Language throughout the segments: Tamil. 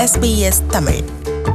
SBS Tamil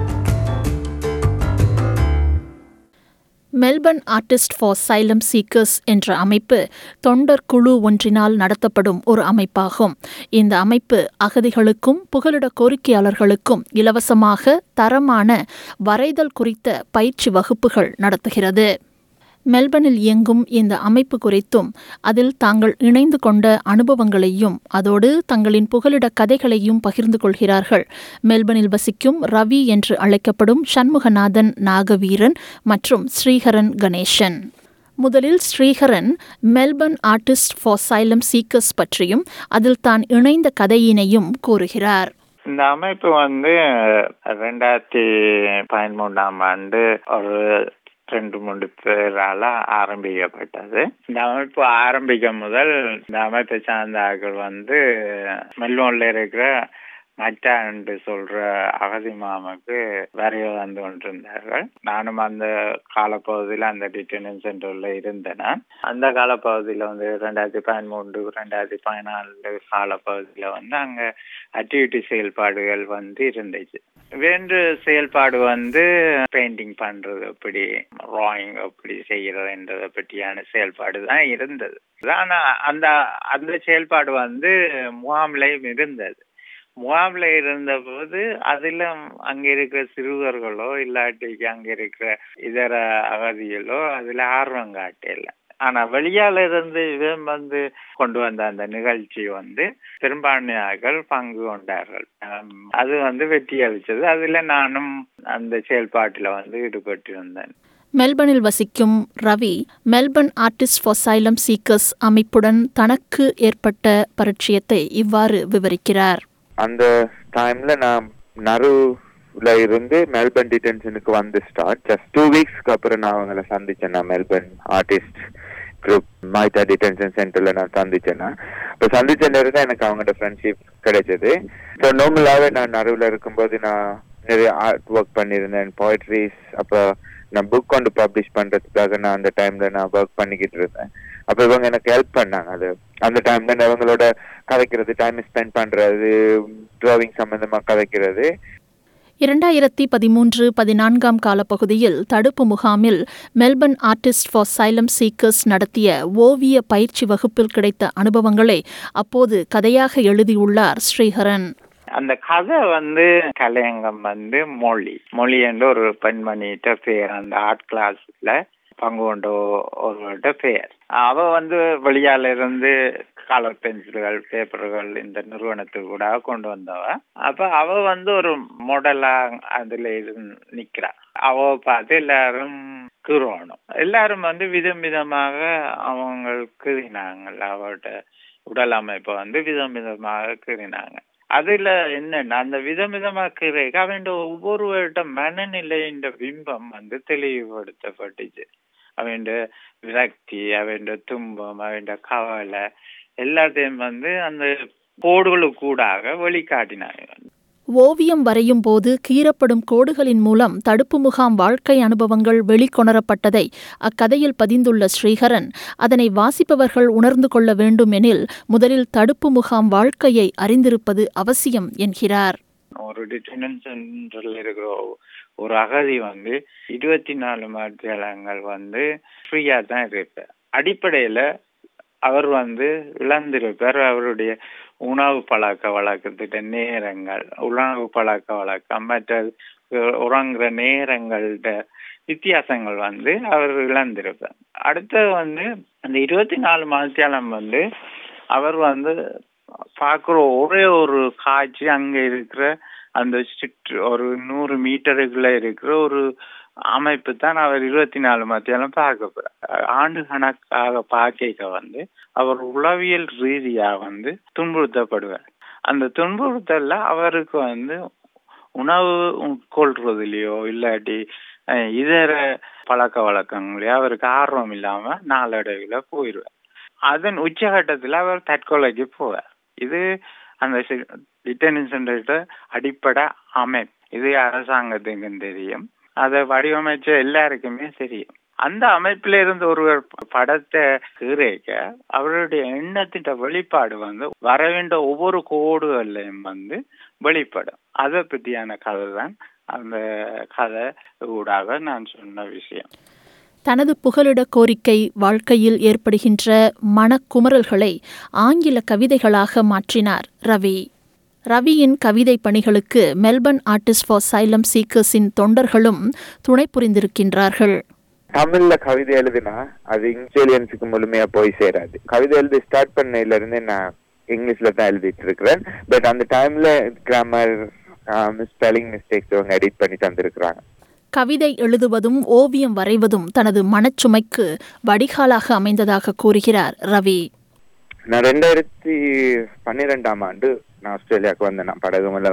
Melbourne artist for asylum seekers என்ற அமைப்பு தொண்டர் குழு ஒன்றினால் நடத்தப்படும் ஒரு அமைப்பாகும் இந்த அமைப்பு அகதிகளுக்கும் புகலிட கோரிக்கையாளர்களுக்கும் இலவசமாக தரமான வரைதல் குறித்த பயிற்சி வகுப்புகள் நடத்துகிறது மெல்பர்னில் இயங்கும் இந்த அமைப்பு குறித்தும் அதில் தாங்கள் இணைந்து கொண்ட அனுபவங்களையும் அதோடு தங்களின் புகலிட கதைகளையும் பகிர்ந்து கொள்கிறார்கள் மெல்பர்னில் வசிக்கும் ரவி என்று அழைக்கப்படும் சண்முகநாதன் நாகவீரன் மற்றும் ஸ்ரீஹரன் கணேசன் முதலில் Sriharan Melbourne artist for asylum seekers பற்றியும் அதில் தான் இணைந்த கதையினையும் கூறுகிறார் இந்த அமைப்பு வந்து ரெண்டாயிரத்தி பதிமூன்றாம் ஆண்டு ஒரு ரெண்டு மூணு பேரால ஆரம்பிக்கப்பட்டது இந்த அமைப்பு ஆரம்பிக்கும் முதல் இந்த அமைப்பை சார்ந்த ஆட்கள் வந்து மெல்போன்ல இருக்கிற மச்சா என்று சொல்ற அகதி மாமாக்கு வரைய வந்து கொண்டிருந்தார்கள் நானும் அந்த காலப்பகுதியில் அந்த டிட்டர்னன் சென்டர்ல இருந்தேன் அந்த காலப்பகுதியில் வந்து ரெண்டாயிரத்தி பதிமூன்று ரெண்டாயிரத்தி பதினாலு காலப்பகுதியில் வந்து அங்க ஆக்டிவிட்டி செயல்பாடுகள் வந்து இருந்துச்சு வேண்டு செயல்பாடு வந்து பெயிண்டிங் பண்றது எப்படி டிராயிங் எப்படி செய்யறதுன்றதை பற்றியான செயல்பாடு தான் இருந்தது ஆனா அந்த அந்த செயல்பாடு வந்து முகாம்லையும் இருந்தது முகாம்ல இருந்த போது அதுல அங்க இருக்கிற சிறுவர்களோ இல்லாட்டிக்கு அங்க இருக்கிற இதர அகதிகளோ அதுல ஆர்வம் காட்டல ஆனா வெளியால இருந்து இவன் வந்து கொண்டு வந்த அந்த நிகழ்ச்சி வந்து பெரும்பான்மையார்கள் பங்கு கொண்டார்கள் அது வந்து வெற்றி அளிச்சது அதுல நானும் அந்த செயல்பாட்டில் வந்து ஈடுபட்டிருந்தேன் மெல்பர்னில் வசிக்கும் Ravi Melbourne artist for asylum seekers அமைப்புடன் தனக்கு ஏற்பட்ட பரிச்சயத்தை இவ்வாறு விவரிக்கிறார் அந்த டைம்ல நான் நருல இருந்து மெல்பர்ன் டிடென்ஷனுக்கு வந்து ஸ்டார்ட் ஜஸ்ட் டூ வீக்ஸ்க்கு அப்புறம் நான் அவங்கள சந்திச்சேன் நான் Melbourne artist group MITA detention சென்டர்ல நான் சந்திச்சேன் இப்போ சந்திச்சதுல இருந்து எனக்கு அவங்களோட ஃப்ரெண்ட்ஷிப் கிடைச்சது ஸோ நார்மலாகவே நான் நடுவில் இருக்கும்போது நான் நிறைய ஆர்ட் ஒர்க் பண்ணியிருந்தேன் போய்ட்ரிஸ் அப்போ நான் புக் கொண்டு பப்ளிஷ் பண்றதுக்காக நான் அந்த டைம்ல நான் ஒர்க் பண்ணிக்கிட்டு இருந்தேன் அப்ப இவங்க எனக்கு ஹெல்ப் பண்ணாங்க அது அந்த டைம்ல இவங்களோட கதைக்கிறது டைம் ஸ்பெண்ட் பண்றது டிராவிங் சம்பந்தமா கதைக்கிறது இரண்டாயிரத்தி பதிமூன்று பதினான்காம் காலப்பகுதியில் தடுப்பு முகாமில் Melbourne artist for asylum seekers நடத்திய ஓவிய பயிற்சி வகுப்பில் கிடைத்த அனுபவங்களை அப்போது கதையாக எழுதியுள்ளார் ஸ்ரீஹரன் அந்த கதை வந்து கலையங்கம் வந்து மொழி மொழி என்ற ஒரு பெண்மணிகிட்ட பேர் அந்த ஆர்ட் கிளாஸ்ல பங்கு கொண்ட ஒருவர்கிட்ட பெயர் அவ வந்து வெளியால இருந்து கலர் பென்சில்கள் பேப்பர்கள் இந்த நிறுவனத்துக்கு கூட கொண்டு வந்தவ அப்ப அவ வந்து ஒரு மாடலா அதுல இருந்து நிக்கிறா அவ பார்த்து எல்லாரும் கீறணும் எல்லாரும் வந்து விதம் விதமாக அவங்களுக்கு கீறினாங்க அவட்ட உடல் அமைப்பை வந்து விதம் விதமாக கீறினாங்க அதுல என்னன்னா அந்த விதம் விதமாக அவன் ஒவ்வொருவர்கிட்ட மனநிலையின் பிம்பம் வந்து தெளிவுபடுத்தப்பட்டுச்சு அவன் விரக்தி அவன் துன்பம் அவன் கவலை எல்லாத்தையும் வந்து அந்த கோடுகளுக்கூடாக வெளிக்காட்டினாங்க ஓவியம் வரையும் போது கீறப்படும் கோடுகளின் மூலம் தடுப்பு முகாம் வாழ்க்கை அனுபவங்கள் வெளிக்கொணரப்பட்டதை அக்கதையில் பதிந்துள்ள ஸ்ரீஹரன் அதனை வாசிப்பவர்கள் உணர்ந்து கொள்ள வேண்டுமெனில் முதலில் தடுப்பு முகாம் வாழ்க்கையை அறிந்திருப்பது அவசியம் என்கிறார் ஒரு டிட்டனன் சென்டர்ல இருக்கிற ஒரு அகதி வந்து இருபத்தி நாலு மத்தியாலங்கள் வந்து ஃப்ரீயா தான் இருப்பார் அடிப்படையில அவர் வந்து இழந்திருப்பார் அவருடைய உணவு பழக்க வழக்கத்திட்ட நேரங்கள் உணவு பழக்க வழக்கம் மற்ற உறங்குற நேரங்கள்ட வித்தியாசங்கள் வந்து அவர் இழந்திருப்பார் அடுத்தது வந்து அந்த இருபத்தி நாலு மாதத்தியாலம் வந்து அவர் வந்து பார்க்குற ஒரே ஒரு காட்சி அங்க இருக்கிற அந்த சுற்று ஒரு நூறு மீட்டருக்குள்ள இருக்கிற ஒரு அமைப்பு தான் அவர் இருபத்தி நாலு மத்தியாலும் பார்க்க போறார் ஆண்டு கணக்காக பார்க்க வந்து அவர் உளவியல் ரீதியா வந்து துன்புறுத்தப்படுவார் அந்த துன்புறுத்தல்ல அவருக்கு வந்து உணவு உட்கொள்றதுலயோ இல்லாட்டி இதர பழக்க வழக்கங்களையோ அவருக்கு ஆர்வம் இல்லாம நாளடைவில் போயிடுவார் அதன் உச்சகட்டத்தில் அவர் தற்கொலைக்கு போவார் இது அந்த டிட்டனிங் சென்டர்கிட்ட அடிப்படை அமைப்பு இது அரசாங்கத்துக்கும் தெரியும் அதை வடிவமைச்ச எல்லாருக்குமே தெரியும் அந்த அமைப்பில இருந்து ஒருவர் படத்தை கீரைக்க அவருடைய எண்ணத்தின் வெளிப்பாடு வந்து வர வேண்டிய ஒவ்வொரு கோடுகள்லையும் வந்து வெளிப்படும் அதை பற்றியான கதை தான் அந்த கதை ஊடாக நான் சொன்ன விஷயம் தனது புகலிட கோரிக்கை வாழ்க்கையில் ஏற்படுகின்ற மனக்குமரல்களை ஆங்கில கவிதைகளாக மாற்றினார் ரவி ரவியின் கவிதை பணிகளுக்கு மெல்பர்ன் ஆர்டிஸ்ட் ஃபார் சைலம் சீக்கர்ஸின் தொண்டர்களும் துணை புரிந்திருக்கின்றார்கள் தமிழ்ல கவிதை எழுதுனா அது இங்கிலீஷியன்ஸுக்கு முழுமையா போய் சேராது கவிதை எழுதி ஸ்டார்ட் பண்ணையில இருந்து நான் இங்கிலீஷ்ல தான் எழுதிட்டு இருக்கிறேன் பட் அந்த டைம்ல கிராமர் ஸ்பெல்லிங் மிஸ்டேக்ஸ் அவங்க எடிட் பண்ணி தந்திருக்கிறாங்க கவிதை எழுதுவதும் ஓவியம் வரைவதும் தனது மனச்சுமைக்கு வடிகாலாக அமைந்ததாக கூறுகிறார் ரவி நான் ரெண்டாயிரத்தி பன்னிரெண்டாம் ஆண்டு நான் ஆஸ்திரேலியாவுக்கு வந்தேன் நான் படகு மூலம்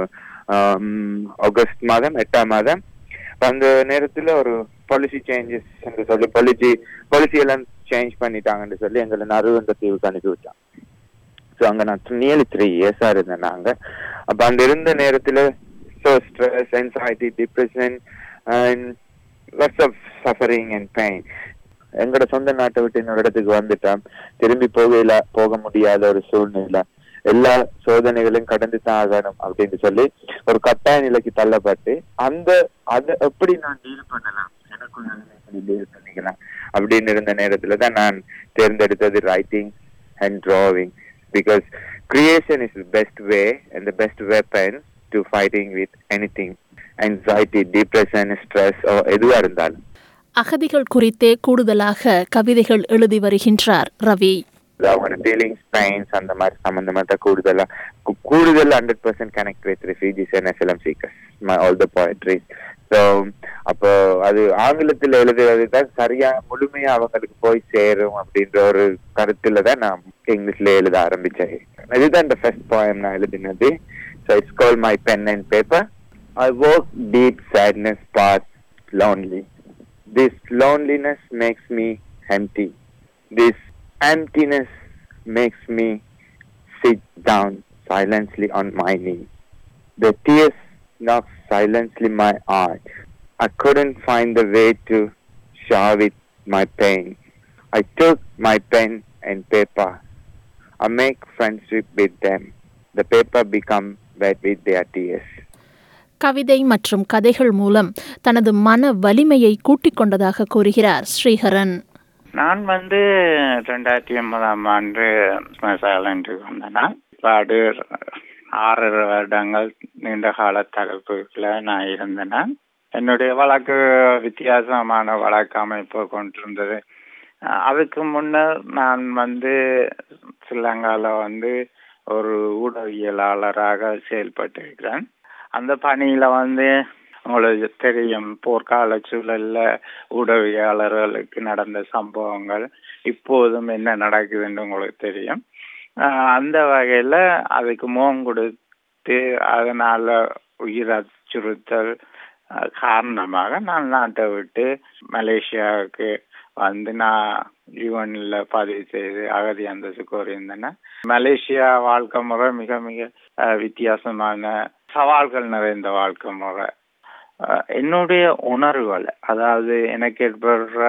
ஆகஸ்ட் மாதம் எட்டாம் மாதம் அந்த நேரத்துல ஒரு பாலிசி சேஞ்சஸ் என்று சொல்லி பாலிசி பாலிசி எல்லாம் சேஞ்ச் பண்ணிட்டாங்கன்னு சொல்லி எங்களை நறுவந்த தீவுக்கு அனுப்பி விட்டான் ஸோ அங்க நான் நியர்லி த்ரீ இயர்ஸா இருந்தேன் நாங்க அப்ப அந்த இருந்த நேரத்துல so stress anxiety depression and lots of suffering and pain எங்களோட சொந்த நாட்டை விட்டு இன்னொரு இடத்துக்கு வந்துட்டோம் திரும்பி போகல போக முடியாத ஒரு சூழ்நிலை எல்லா சோதனைகளையும் கடந்து தான் ஆகணும் அப்படின்னு சொல்லி ஒரு கட்டாய நிலைக்கு தள்ளப்பட்டு அந்த அதை எப்படி நான் டீல் பண்ணலாம் எனக்குள்ள எப்படி டீல் பண்ணிக்கலாம் அப்படின்னு இருந்த நேரத்துல தான் நான் தேர்ந்தெடுத்தது writing and drawing because creation is best way and the best weapon to fighting with any thing anxiety depression stress எதுவா இருந்தாலும் அகதிகள் குறித்தே கூடுதலாக கவிதைகள் எழுதி வருகின்றார் ரவி அவங்களோட ஃபீலிங்ஸ் பெயின்ஸ் அந்த மாதிரி சம்பந்தமா தான் கூடுதலா கூ- கூடுதல் hundred percent connect with refugees and asylum seekers all the poetries so அப்போ அது ஆங்கிலத்தில் எழுதுறது தான் சரியா முழுமையா அவங்களுக்கு போய் சேரும் அப்படின்ற ஒரு கருத்துல தான் நான் இங்கிலீஷ்ல எழுத ஆரம்பிச்சேன் இதுதான் இந்த ஃபர்ஸ்ட் போயம் நான் எழுதினது so it's call my pen and paper I work deep sadness pass lonely this loneliness makes me empty this emptiness makes me sit down silently on my knee. The tears knock silently my heart. I couldn't find the way to shower with my pain. I took my pen and paper. I make friendship with them. The paper become wet with their tears. கவிதை மற்றும் கதைகள் மூலம் தனது மன வலிமையை கூட்டிக் கொண்டதாக கூறுகிறார் ஸ்ரீஹரன் நான் வந்து ரெண்டாயிரத்தி ஒன்பதாம் ஆண்டு ஸ்மசாலண்டுக்கு வந்தேன்னா பாடு ஆறு வருடங்கள் நீண்ட கால தலைப்புல நான் இருந்தேன்னா என்னுடைய வழக்கு வித்தியாசமான வழக்கு அமைப்பு கொண்டிருந்தது அஹ் அதுக்கு முன்னர் நான் வந்து ஸ்ரீலங்கால வந்து ஒரு ஊடகவியலாளராக செயல்பட்டிருக்கிறேன் அந்த பணியில வந்து உங்களுக்கு தெரியும் போர்க்கால சூழல்ல ஊடகவியலாளர்களுக்கு நடந்த சம்பவங்கள் இப்போதும் என்ன நடக்குதுன்னு உங்களுக்கு தெரியும் ஆஹ் அந்த வகையில அதுக்கு முகம் கொடுத்து அதனால உயிர் அச்சுறுத்தல் ஆஹ் காரணமாக நான் நாட்டை விட்டு மலேசியாவுக்கு வந்து நான் யுவன்ல பதிவு செய்து அகதி அந்தஸ்து கோரியிருந்தேன்னா மலேசியா வாழ்க்கை முறை மிக மிக ஆஹ் வித்தியாசமான சவால்கள் நிறைந்த வாழ்க்கை முறை ஆஹ் என்னுடைய உணர்வுகள் அதாவது எனக்கு ஏற்படுற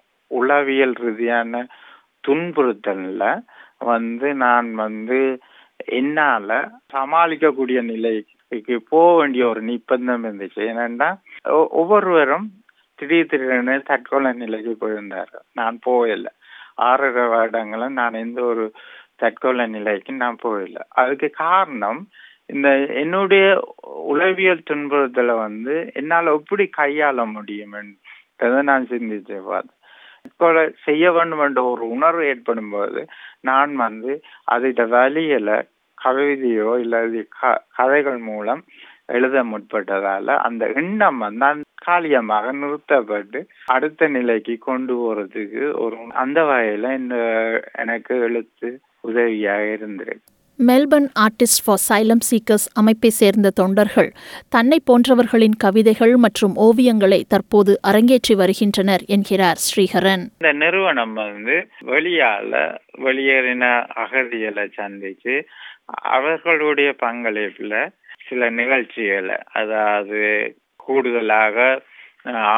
உளவியல் ரீதியான துன்புறுத்தல்ல வந்து நான் வந்து என்னால சமாளிக்கக்கூடிய நிலைக்கு போக வேண்டிய ஒரு நிர்பந்தம் இருந்துச்சு ஏனென்னா ஒ- ஒவ்வொருவரும் திடீர் திடீர்னு தற்கொலை நிலைக்கு போயிருந்தாரு நான் போகல ஆறரை வருடங்களும் நான் எந்த ஒரு தற்கொலை நிலைக்கு நான் போகல அதுக்கு காரணம் இந்த என்னுடைய உளவியல் துன்புறுத்தலை வந்து என்னால எப்படி கையாள முடியும்ன்றதை நான் சிந்திச்சு பார்த்தேன் தற்கொலை செய்ய வேண்டும் என்ற ஒரு உணர்வு ஏற்படும் போது நான் வந்து அதோட வழியில கவிதையோ இல்லது க- கதைகள் மூலம் எழுத முற்பட்டதால அந்த எண்ணம் வந்து அந்த காலியமாக நிறுத்தப்பட்டு அடுத்த நிலைக்கு கொண்டு போறதுக்கு ஒரு அந்த வகையில இந்த எனக்கு எழுத்து உதவியாக இருந்திருக்கு Melbourne artist for asylum seekers அமைப்பை சேர்ந்த தொண்டர்கள் தன்னை போன்றவர்களின் கவிதைகள் மற்றும் ஓவியங்களை தற்போது அரங்கேற்றி வருகின்றனர் என்கிறார் ஸ்ரீஹரன் இந்த நிறுவனம் வந்து வெளியால வெளியேறின அகதிகளை சந்திச்சு அவர்களுடைய பங்களிப்புல சில நிகழ்ச்சிகளை அதாவது கூடுதலாக ஆர்ட்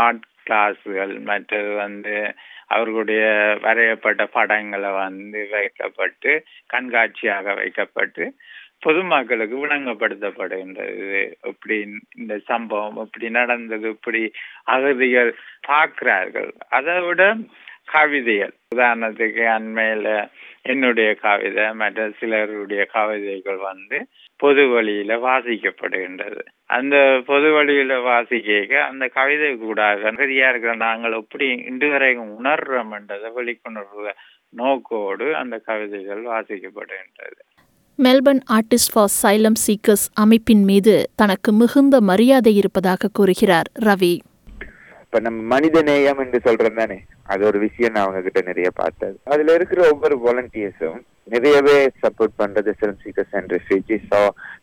கிளாஸுகள் மற்றது வந்து அவர்களுடைய வரையப்பட்ட படங்களை வந்து வைக்கப்பட்டு கண்காட்சியாக வைக்கப்பட்டு பொதுமக்களுக்கு விளங்கப்படுத்தப்படுகின்றது இப்படி இந்த சம்பவம் இப்படி நடந்தது இப்படி அகதிகள் பார்க்கிறார்கள் அதை விட கவிதைகள் உதாரணத்துக்கு அண்மையில என்னுடைய கவிதை மற்ற சிலருடைய கவிதைகள் வந்து பொது வழியில வாசிக்கப்படுகின்றது அந்த பொது வழியில வாசிக்க அந்த கவிதை கூட சரியா இருக்கிற நாங்கள் எப்படி இன்று வரைக்கும் உணர்றோம்ன்றதை வெளிக்கொணர்வு நோக்கோடு அந்த கவிதைகள் வாசிக்கப்படுகின்றது Melbourne artist for asylum seekers அமைப்பின் மீது தனக்கு மிகுந்த மரியாதை இருப்பதாக கூறுகிறார் ரவி இப்ப நம்ம மனித நேயம் என்று சொல்றோம் தானே அது ஒரு விஷயம் நான் அவங்க கிட்ட நிறைய பார்த்தது அதுல இருக்கிற ஒவ்வொரு வாலண்டியர்ஸும் நிறையவே சப்போர்ட் பண்றது self seekers and refugee so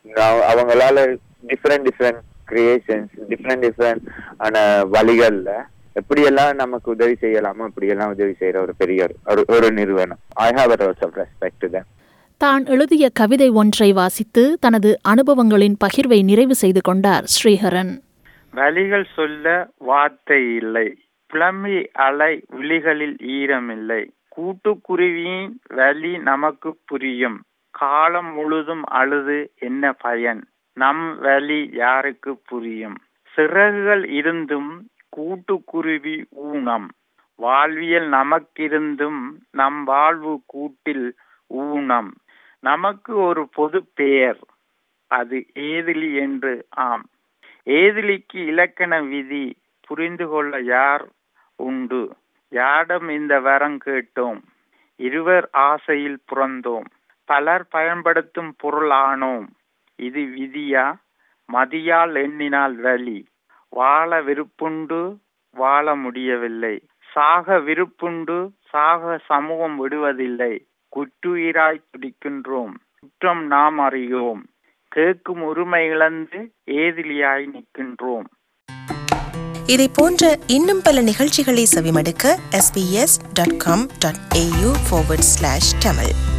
அவங்களால different different creations different different ஆன வழிகள்ல எப்படியெல்லாம் நமக்கு உதவி செய்யலாமோ இப்படியெல்லாம் உதவி செய்யற ஒரு பெரிய ஒரு ஒரு நிறுவனம் I have a of respect தான் தான் எழுதிய கவிதை ஒன்றை வாசித்து தனது அனுபவங்களின் பகிர்வை நிறைவு செய்து கொண்டார் ஸ்ரீஹரன் வழிகள் சொல்ல வார்த்தை இல்லை புலம்பி அலை விழிகளில் ஈரமில்லை கூட்டுக்குருவியின் வழி நமக்கு புரியும் காலம் முழுதும் அழுது என்ன பயன் நம் வழி யாருக்கு புரியும் சிறகுகள் இருந்தும் கூட்டுக்குருவி ஊனம் வாழ்வியல் நமக்கிருந்தும் நம் வாழ்வு கூட்டில் ஊனம் நமக்கு ஒரு பொது பெயர் அது ஏதிலி என்று ஆம் ஏதிலிக்கு இலக்கண விதி புரிந்து கொள்ள யார் உண்டு யாரிடம் இந்த வரம் கேட்டோம் இருவர் ஆசையில் புறந்தோம் பலர் பயன்படுத்தும் பொருளானோம் இது விதியா மதியால் எண்ணினால் வழி வாழ விருப்புண்டு வாழ முடியவில்லை சாக விருப்புண்டு சாக சமூகம் விடுவதில்லை குற்றுயிராய் துடிக்கின்றோம் குற்றம் நாம் அறியோம் கேட்கும் உரிமை இழந்து ஏதிலியாய் நிற்கின்றோம் இதை போன்ற இன்னும் பல நிகழ்ச்சிகளை செவிமடுக்க sbs.com.au forward slash tamil